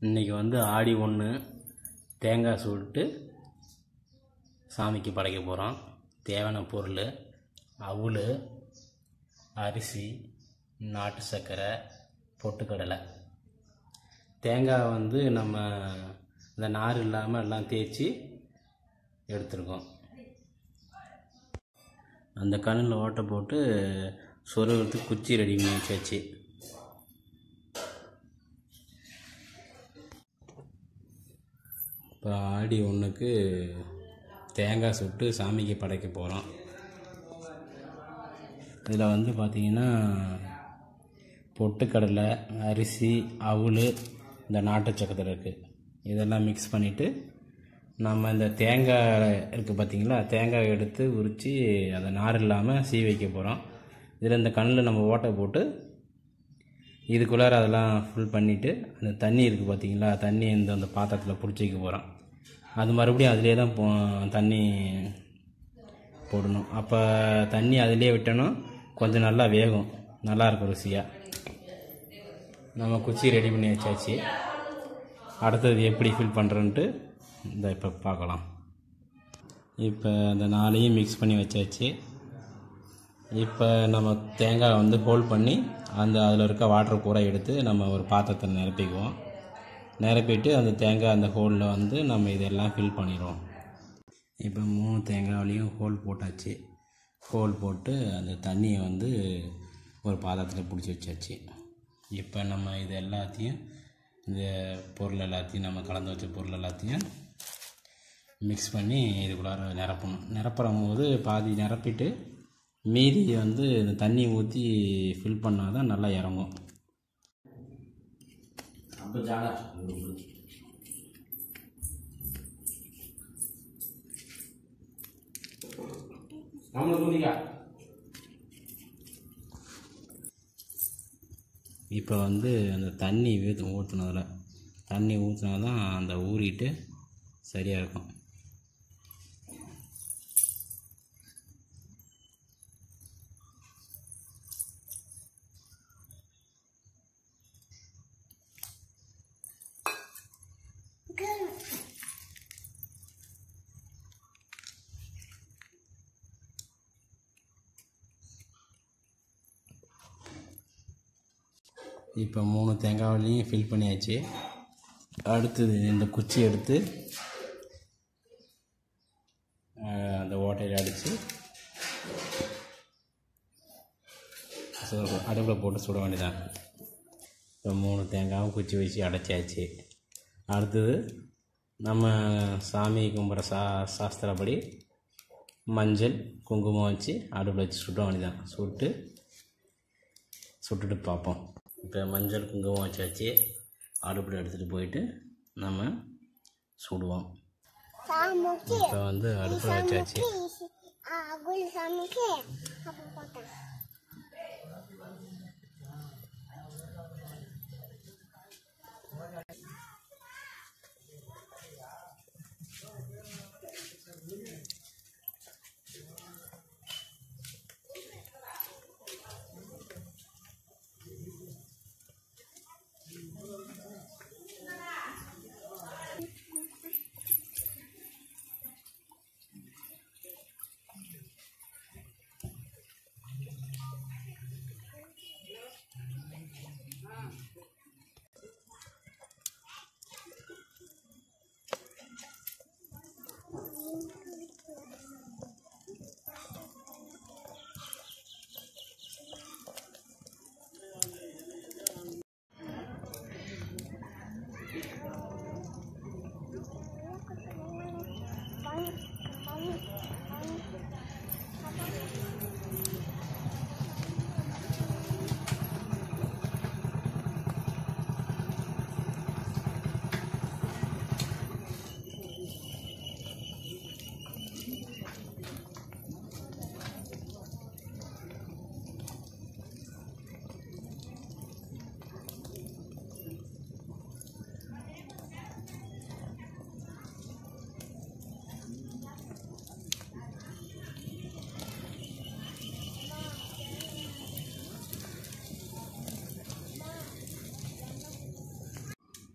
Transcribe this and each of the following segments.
இன்றைக்கி வந்து ஆடி ஒன்று தேங்காய் சுட்டு சாமிக்கு படைக்க போகிறோம் தேவையான பொருள் அவுள் அரிசி நாட்டு சர்க்கரை பொட்டுக்கடலை தேங்காய் வந்து நம்ம இந்த நார் இல்லாமல் எல்லாம் தேய்ச்சி எடுத்துருக்கோம் அந்த கண்ணில் ஓட்டை போட்டு சொருகிறதுக்கு குச்சி ரெடி பண்ணி வச்சாச்சு இப்போ ஆடி ஒன்றுக்கு தேங்காய் சுட்டு சாமிக்கு படைக்க போகிறோம் இதில் வந்து பார்த்திங்கன்னா பொட்டுக்கடலை அரிசி அவுள் இந்த நாட்டு சக்கரை இருக்குது இதெல்லாம் மிக்ஸ் பண்ணிவிட்டு நம்ம இந்த தேங்காய் இருக்குது பார்த்தீங்களா தேங்காய் எடுத்து உரித்து அதை நார் இல்லாமல் சீ வைக்க போகிறோம் இதில் இந்த கண்ணில் நம்ம ஓட்டை போட்டு இதுக்குள்ளார அதெல்லாம் ஃபுல் பண்ணிவிட்டு அந்த தண்ணி இருக்குது பார்த்தீங்களா தண்ணி இந்த அந்த பாத்திரத்தில் பிடிச்சி வைக்க போகிறோம் அது மறுபடியும் அதிலே தான் போ தண்ணி போடணும் அப்போ தண்ணி அதிலே விட்டோன்னா கொஞ்சம் நல்லா வேகும் நல்லா இருக்கும் ருசியாக நம்ம குச்சி ரெடி பண்ணி வச்சாச்சு அடுத்தது எப்படி ஃபில் பண்ணுறோன்ட்டு இந்த இப்போ பார்க்கலாம் இப்போ அந்த நாளையும் மிக்ஸ் பண்ணி வச்சாச்சு இப்போ நம்ம தேங்காய் வந்து ஹோல்ட் பண்ணி அந்த அதில் இருக்க வாட்டர் பூரா எடுத்து நம்ம ஒரு பாத்திரத்தில் நிரப்பிக்குவோம் நிரப்பிட்டு அந்த தேங்காய் அந்த ஹோலில் வந்து நம்ம இதெல்லாம் ஃபில் பண்ணிடுவோம் இப்போ மூணு தேங்காய்லேயும் ஹோல் போட்டாச்சு ஹோல் போட்டு அந்த தண்ணியை வந்து ஒரு பாத்திரத்தில் பிடிச்சி வச்சாச்சு இப்போ நம்ம இது எல்லாத்தையும் இந்த பொருள் எல்லாத்தையும் நம்ம கலந்து வச்ச பொருள் எல்லாத்தையும் மிக்ஸ் பண்ணி இதுக்குள்ளார நிரப்பணும் நிரப்புற போது பாதி நிரப்பிட்டு மீதி வந்து இந்த தண்ணி ஊற்றி ஃபில் பண்ணால் தான் நல்லா இறங்கும் இப்போ வந்து அந்த தண்ணி ஊற்று ஊற்றுனதில் தண்ணி ஊற்றினா தான் அந்த ஊறிட்டு சரியாக இருக்கும் இப்போ மூணு தேங்காவிலையும் ஃபில் பண்ணியாச்சு அடுத்தது இந்த குச்சி எடுத்து அஹ், அந்த ஓட்டையில் அடித்து அடுப்பில் போட்டு சுட வேண்டியதான் இப்போ மூணு தேங்காயும் குச்சி வச்சு அடைச்சாச்சு அடுத்தது நம்ம சாமி கும்பிட்ற சா சாஸ்திரப்படி மஞ்சள் குங்குமம் வச்சு அடுப்பில் வச்சு சுட வேண்டியதான் சுட்டு சுட்டுட்டு பார்ப்போம் இப்போ மஞ்சள் குங்குமம் வச்சாச்சு அடுப்பில் எடுத்துகிட்டு போயிட்டு நம்ம சுடுவோம் சாமுக்கு இப்போ வந்து அடுப்பில் வச்சாச்சு அகுல் சாமிக்கு அப்புறம் போட்டேன்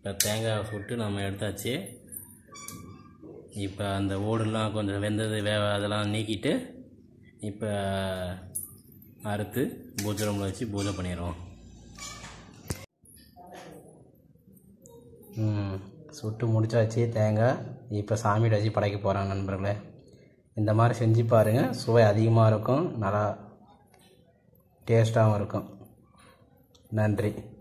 இப்போ தேங்காய் சுட்டு நம்ம எடுத்தாச்சு இப்போ அந்த ஓடுலாம் கொஞ்சம் வெந்தது வே அதெல்லாம் நீக்கிட்டு இப்போ அறுத்து பூஜை ரூமில் வச்சு பூஜை பண்ணிடுவோம் ம் சுட்டு முடிச்சாச்சு தேங்காய் இப்போ சாமிகிட்ட வச்சு படைக்க போகிறாங்க நண்பர்களே இந்த மாதிரி செஞ்சு பாருங்கள் சுவை அதிகமாக இருக்கும் நல்லா டேஸ்ட்டாகவும் இருக்கும் நன்றி